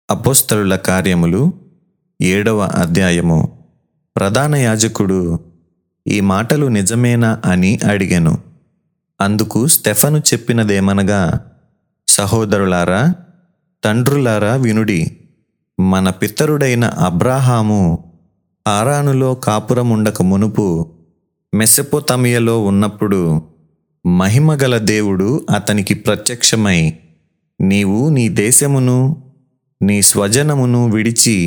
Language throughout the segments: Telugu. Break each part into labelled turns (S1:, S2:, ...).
S1: అపోస్తలుల కార్యములు ఏడవ అధ్యాయము ప్రధాన యాజకుడు ఈ మాటలు నిజమేనా అని అడిగెను అందుకు స్టెఫను చెప్పినదేమనగా సహోదరులారా తండ్రులారా వినుడి మన పితరుడైన అబ్రాహాము హారానులో కాపురముండక మునుపు మెసెపోతమియలో ఉన్నప్పుడు మహిమగల దేవుడు అతనికి ప్రత్యక్షమై నీవు నీ దేశమును నీ స్వజనమును విడిచి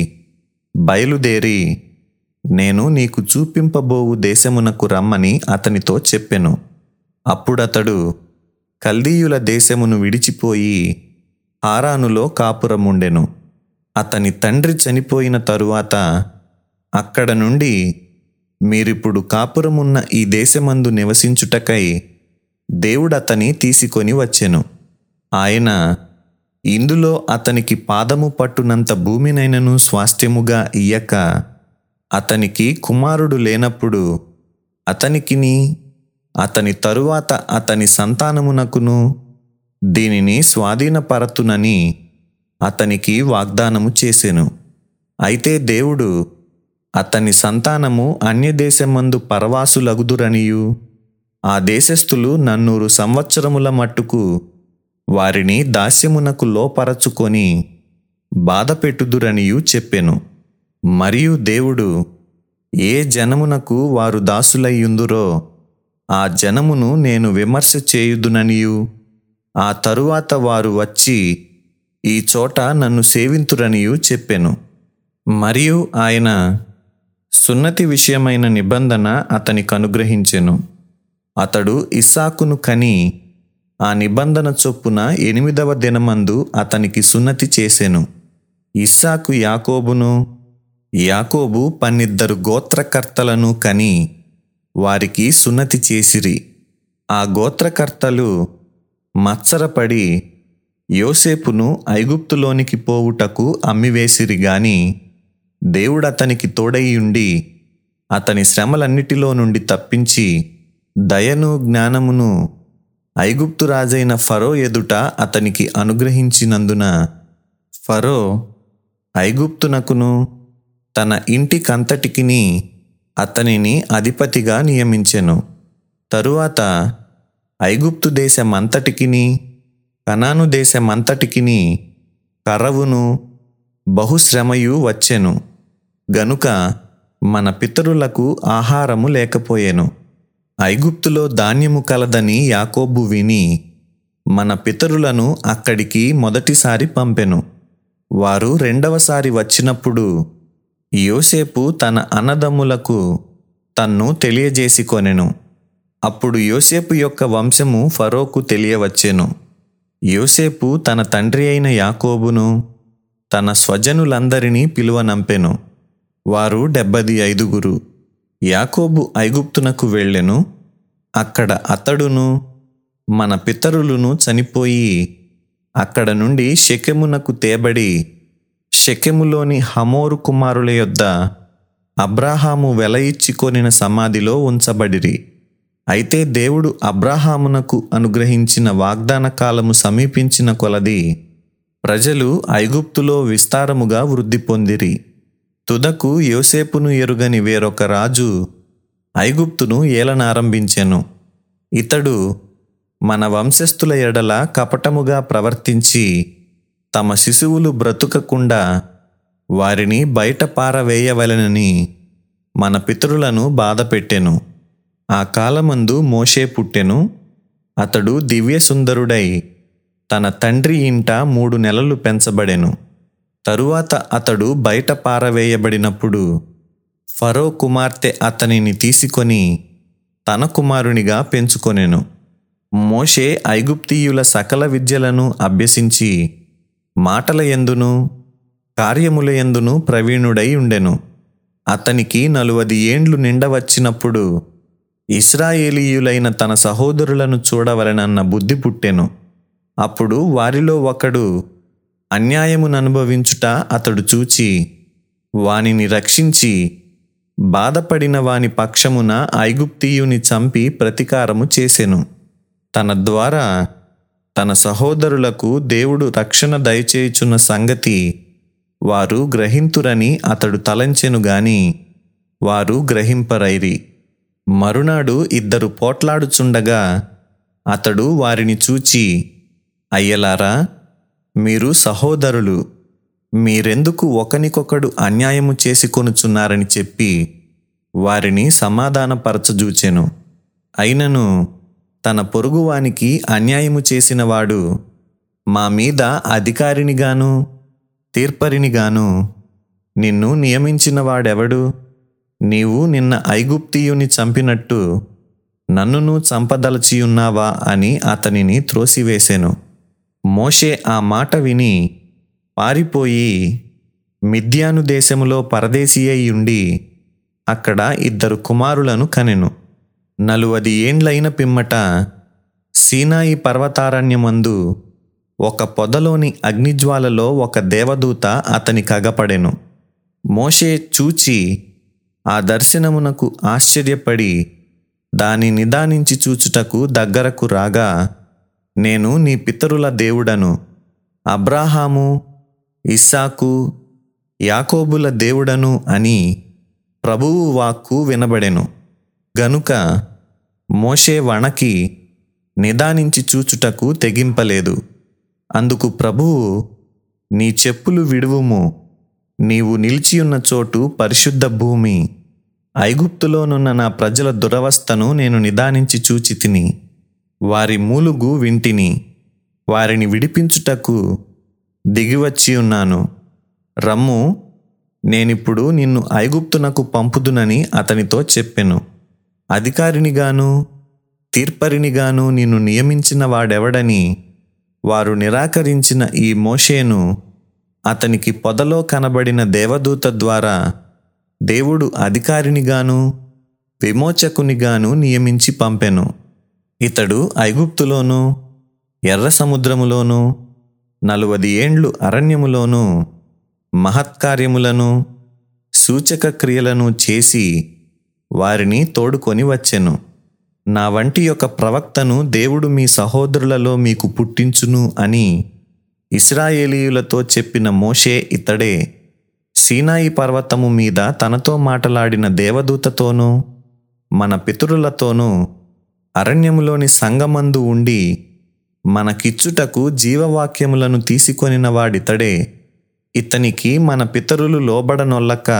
S1: బయలుదేరి నేను నీకు చూపింపబోవు దేశమునకు రమ్మని అతనితో చెప్పెను అప్పుడతడు కల్దీయుల దేశమును విడిచిపోయి హారానులో కాపురముండెను అతని తండ్రి చనిపోయిన తరువాత అక్కడ నుండి మీరిప్పుడు కాపురమున్న ఈ దేశమందు నివసించుటకై దేవుడతని తీసుకొని వచ్చెను ఆయన ఇందులో అతనికి పాదము పట్టునంత భూమినైనను స్వాస్థ్యముగా ఇయ్యక అతనికి కుమారుడు లేనప్పుడు అతనికిని అతని తరువాత అతని సంతానమునకును దీనిని స్వాధీనపరతునని అతనికి వాగ్దానము చేసెను అయితే దేవుడు అతని సంతానము అన్యదేశమందు పరవాసులగుదురనియు ఆ దేశస్థులు నన్నూరు సంవత్సరముల మట్టుకు వారిని దాస్యమునకు లోపరచుకొని బాధపెట్టుదురనియు చెప్పెను మరియు దేవుడు ఏ జనమునకు వారు దాసులయ్యుందురో ఆ జనమును నేను విమర్శ చేయుదుననియు ఆ తరువాత వారు వచ్చి ఈ చోట నన్ను సేవింతురనియు చెప్పెను మరియు ఆయన సున్నతి విషయమైన నిబంధన అతనికి అనుగ్రహించెను అతడు ఇస్సాకును కని ఆ నిబంధన చొప్పున ఎనిమిదవ దినమందు అతనికి సున్నతి చేసెను ఇస్సాకు యాకోబును యాకోబు పన్నిద్దరు గోత్రకర్తలను కని వారికి సున్నతి చేసిరి ఆ గోత్రకర్తలు మత్సరపడి యోసేపును ఐగుప్తులోనికి పోవుటకు అమ్మివేసిరి గాని దేవుడతనికి తోడైయుండి అతని శ్రమలన్నిటిలో నుండి తప్పించి దయను జ్ఞానమును ఐగుప్తు రాజైన ఫరో ఎదుట అతనికి అనుగ్రహించినందున ఫరో ఐగుప్తునకును తన ఇంటికంతటికిని అతనిని అధిపతిగా నియమించెను తరువాత ఐగుప్తు దేశమంతటికిని కనాను దేశమంతటికిని కరవును బహుశ్రమయు వచ్చెను గనుక మన పితరులకు ఆహారము లేకపోయెను ఐగుప్తులో ధాన్యము కలదని యాకోబు విని మన పితరులను అక్కడికి మొదటిసారి పంపెను వారు రెండవసారి వచ్చినప్పుడు యోసేపు తన అన్నదమ్ములకు తన్ను తెలియజేసి కొనెను అప్పుడు యోసేపు యొక్క వంశము ఫరోకు తెలియవచ్చెను యోసేపు తన తండ్రి అయిన యాకోబును తన స్వజనులందరినీ పిలువనంపెను వారు డెబ్బది ఐదుగురు యాకోబు ఐగుప్తునకు వెళ్ళెను అక్కడ అతడును మన పితరులను చనిపోయి అక్కడ నుండి షెకెమునకు తేబడి షెకెములోని హమోరు కుమారుల యొద్ద అబ్రాహాము వెల ఇచ్చి కొనిన సమాధిలో ఉంచబడిరి అయితే దేవుడు అబ్రాహామునకు అనుగ్రహించిన వాగ్దాన కాలము సమీపించిన కొలది ప్రజలు ఐగుప్తులో విస్తారముగా వృద్ధి పొందిరి తుదకు యోసేపును ఎరుగని వేరొక రాజు ఐగుప్తును ఏలనారంభించెను ఇతడు మన వంశస్థుల ఎడల కపటముగా ప్రవర్తించి తమ శిశువులు బ్రతుకకుండా వారిని బయట పారవేయవలెనని మన పితరులను బాధపెట్టెను ఆ కాలమందు మోషే పుట్టెను అతడు దివ్యసుందరుడై తన తండ్రి ఇంట మూడు నెలలు పెంచబడెను తరువాత అతడు బయట పారవేయబడినప్పుడు ఫరో కుమార్తె అతనిని తీసుకొని తన కుమారునిగా పెంచుకొనెను మోషే ఐగుప్తీయుల సకల విద్యలను అభ్యసించి మాటల ఎందును కార్యముల ఎందును ప్రవీణుడై ఉండెను అతనికి నలువది ఏండ్లు నిండవచ్చినప్పుడు ఇస్రాయేలీయులైన తన సహోదరులను చూడవలనన్న బుద్ధి పుట్టెను అప్పుడు వారిలో ఒకడు అన్యాయమును అనుభవించుట అతడు చూచి వానిని రక్షించి బాధపడిన వాని పక్షమున ఐగుప్తీయుని చంపి ప్రతీకారము చేసెను తన ద్వారా తన సహోదరులకు దేవుడు రక్షణ దయచేయుచున్న సంగతి వారు గ్రహింతురని అతడు తలంచెను గాని వారు గ్రహింపరైరి మరునాడు ఇద్దరు పోట్లాడుచుండగా అతడు వారిని చూచి అయ్యలారా మీరు సహోదరులు మీరెందుకు ఒకనికొకడు అన్యాయము చేసుకొనుచున్నారని చెప్పి వారిని సమాధానపరచజూచెను అయినను తన పొరుగువానికి అన్యాయము చేసినవాడు మా మీద అధికారినిగాను తీర్పరినిగాను నిన్ను నియమించిన వాడెవడు నీవు నిన్న ఐగుప్తియుని చంపినట్టు నన్నును చంపదలచియున్నావా అని అతనిని త్రోసివేసెను మోషే ఆ మాట విని పారిపోయి మిద్యాను దేశములో పరదేశీ అయ్యుండి అక్కడ ఇద్దరు కుమారులను కనెను నలువది ఏండ్లైన పిమ్మట సీనాయి పర్వతారణ్యమందు ఒక పొదలోని అగ్నిజ్వాలలో ఒక దేవదూత అతని కగపడెను మోషే చూచి ఆ దర్శనమునకు ఆశ్చర్యపడి దాని నిదానించి చూచుటకు దగ్గరకు రాగా నేను నీ పితరుల దేవుడను అబ్రాహాము ఇస్సాకు యాకోబుల దేవుడను అని ప్రభువు వాక్కు వినబడెను గనుక మోషే వణకి నిదానించి చూచుటకు తెగింపలేదు అందుకు ప్రభువు నీ చెప్పులు విడువుము నీవు నిలిచియున్న చోటు పరిశుద్ధ భూమి ఐగుప్తులోనున్న నా ప్రజల దురవస్థను నేను నిదానించి చూచి తిని వారి మూలుగు వింటిని వారిని విడిపించుటకు దిగివచ్చి ఉన్నాను రమ్ము నేనిప్పుడు నిన్ను ఐగుప్తునకు పంపుదునని అతనితో చెప్పెను అధికారినిగాను తీర్పరినిగాను నిన్ను నియమించిన వాడెవడని వారు నిరాకరించిన ఈ మోషేను అతనికి పొదలో కనబడిన దేవదూత ద్వారా దేవుడు అధికారినిగాను విమోచకునిగాను నియమించి పంపెను ఇతడు ఐగుప్తులోను ఎర్ర సముద్రములోను నలువది ఏండ్లు అరణ్యములోను మహత్కార్యములను సూచక క్రియలను చేసి వారిని తోడుకొని వచ్చెను నా వంటి ఒక ప్రవక్తను దేవుడు మీ సహోదరులలో మీకు పుట్టించును అని ఇస్రాయేలీయులతో చెప్పిన మోషే ఇతడే సీనాయి పర్వతము మీద తనతో మాటలాడిన దేవదూతతోనూ మన పితరులతోనూ అరణ్యములోని సంగమందు ఉండి మనకిచ్చుటకు జీవవాక్యములను తీసుకొనిన వాడితడే ఇతనికి మన పితరులు లోబడనొల్లక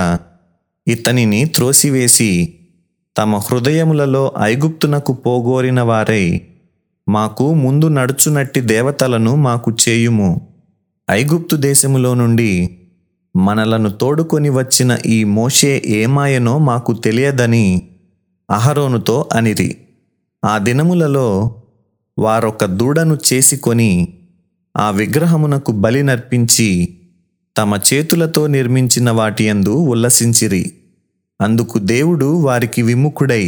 S1: ఇతనిని త్రోసివేసి తమ హృదయములలో ఐగుప్తునకు పోగోరిన వారై మాకు ముందు నడుచునట్టి దేవతలను మాకు చేయుము ఐగుప్తు దేశములో నుండి మనలను తోడుకొని వచ్చిన ఈ మోషే ఏమాయనో మాకు తెలియదని అహరోనుతో అనిరి ఆ దినములలో వారొక దూడను చేసుకొని ఆ విగ్రహమునకు బలి నర్పించి తమ చేతులతో నిర్మించిన వాటియందు ఉల్లసించిరి అందుకు దేవుడు వారికి విముఖుడై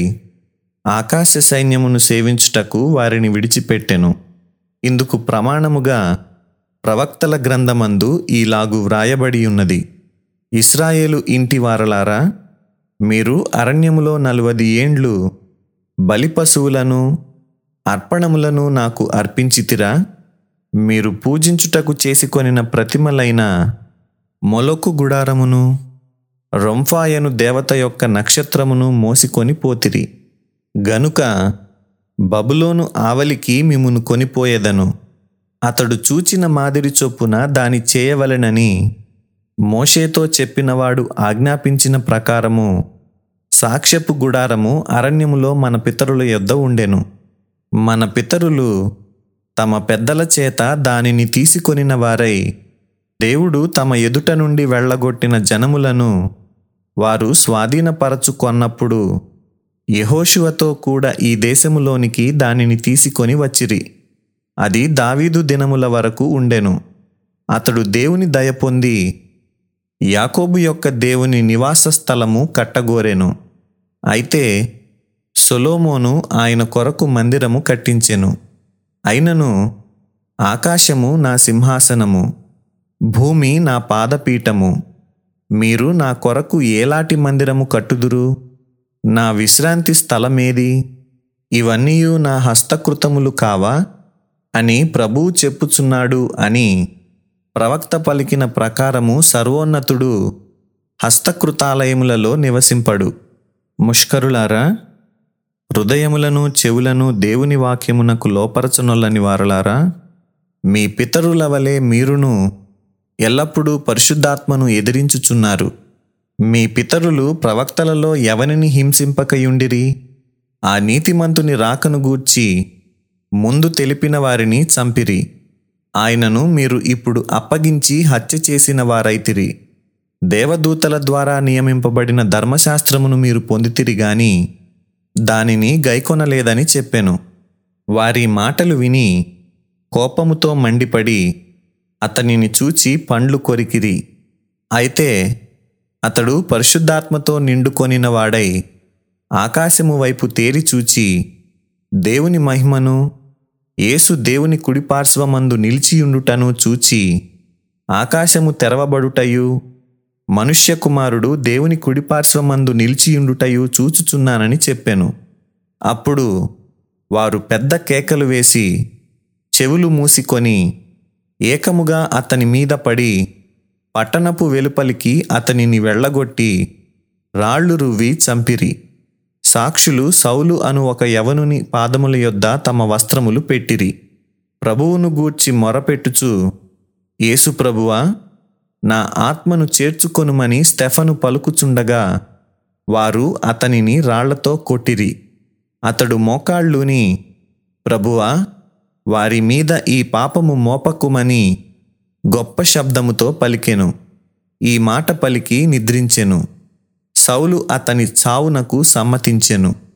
S1: ఆకాశ సైన్యమును సేవించుటకు వారిని విడిచిపెట్టెను ఇందుకు ప్రమాణముగా ప్రవక్తల గ్రంథమందు ఈలాగు వ్రాయబడి ఉన్నది ఇస్రాయేలు ఇంటి వారలారా మీరు అరణ్యములో నలువది ఏండ్లు బలి పశువులను అర్పణములను నాకు అర్పించితిరా మీరు పూజించుటకు చేసుకొనిన ప్రతిమలైన మొలొకు గుడారమును రొంఫాయను దేవత యొక్క నక్షత్రమును మోసికొని పోతిరి గనుక బబులోను ఆవలికి మిమ్మును కొనిపోయేదను అతడు చూచిన మాదిరి చొప్పున దాని చేయవలెనని మోషేతో చెప్పినవాడు ఆజ్ఞాపించిన ప్రకారము సాక్ష్యపు గుడారము అరణ్యములో మన పితరుల యొద్ద ఉండెను మన పితరులు తమ పెద్దల చేత దానిని తీసుకొనిన వారై దేవుడు తమ ఎదుట నుండి వెళ్ళగొట్టిన జనములను వారు స్వాధీనపరచుకొన్నప్పుడు యెహోషువతో కూడా ఈ దేశములోనికి దానిని తీసుకొని వచ్చిరి అది దావీదు దినముల వరకు ఉండెను అతడు దేవుని దయ పొంది యాకోబు యొక్క దేవుని నివాస స్థలము కట్టగోరెను అయితే సొలోమోను ఆయన కొరకు మందిరము కట్టించెను అయినను ఆకాశము నా సింహాసనము భూమి నా పాదపీఠము మీరు నా కొరకు ఏలాటి మందిరము కట్టుదురు నా విశ్రాంతి స్థలమేది ఇవన్నీ నా హస్తకృతములు కావా అని ప్రభువు చెప్పుచున్నాడు అని ప్రవక్త పలికిన ప్రకారము సర్వోన్నతుడు హస్తకృతాలయములలో నివసింపడు ముష్కరులారా హృదయములను చెవులను దేవుని వాక్యమునకు లోపరచనొల్లని వారలారా మీ పితరుల వలె మీరును ఎల్లప్పుడూ పరిశుద్ధాత్మను ఎదిరించుచున్నారు మీ పితరులు ప్రవక్తలలో ఎవనిని హింసింపకయుండిరి ఆ నీతిమంతుని రాకను గూర్చి ముందు తెలిపిన వారిని చంపిరి ఆయనను మీరు ఇప్పుడు అప్పగించి హత్య చేసిన వారైతిరి దేవదూతల ద్వారా నియమింపబడిన ధర్మశాస్త్రమును మీరు పొందితిరి గాని దానిని గైకొనలేదని చెప్పెను వారి మాటలు విని కోపముతో మండిపడి అతనిని చూచి పండ్లు కొరికిరి అయితే అతడు పరిశుద్ధాత్మతో నిండుకొనిన వాడై ఆకాశము వైపు తేరి చూచి దేవుని మహిమను యేసు దేవుని కుడిపార్శ్వమందు నిలిచియుండుటను చూచి ఆకాశము తెరవబడుటయు మనుష్య కుమారుడు దేవుని కుడిపార్శ్వమందు నిలిచియుండుటయు చూచుచున్నానని చెప్పెను అప్పుడు వారు పెద్ద కేకలు వేసి చెవులు మూసికొని ఏకముగా అతని మీద పడి పట్టణపు వెలుపలికి అతనిని వెళ్ళగొట్టి రాళ్ళు రువ్వి చంపిరి సాక్షులు సౌలు అను ఒక యవనుని పాదముల యొద్ద తమ వస్త్రములు పెట్టిరి ప్రభువును గూర్చి మొరపెట్టుచు యేసు ప్రభువా నా ఆత్మను చేర్చుకొనుమని స్టెఫను పలుకుచుండగా వారు అతనిని రాళ్లతో కొట్టిరి అతడు మోకాళ్ళుని ప్రభువా వారి మీద ఈ పాపము మోపకుమని గొప్ప శబ్దముతో పలికెను ఈ మాట పలికి నిద్రించెను సౌలు అతని చావునకు సమ్మతించెను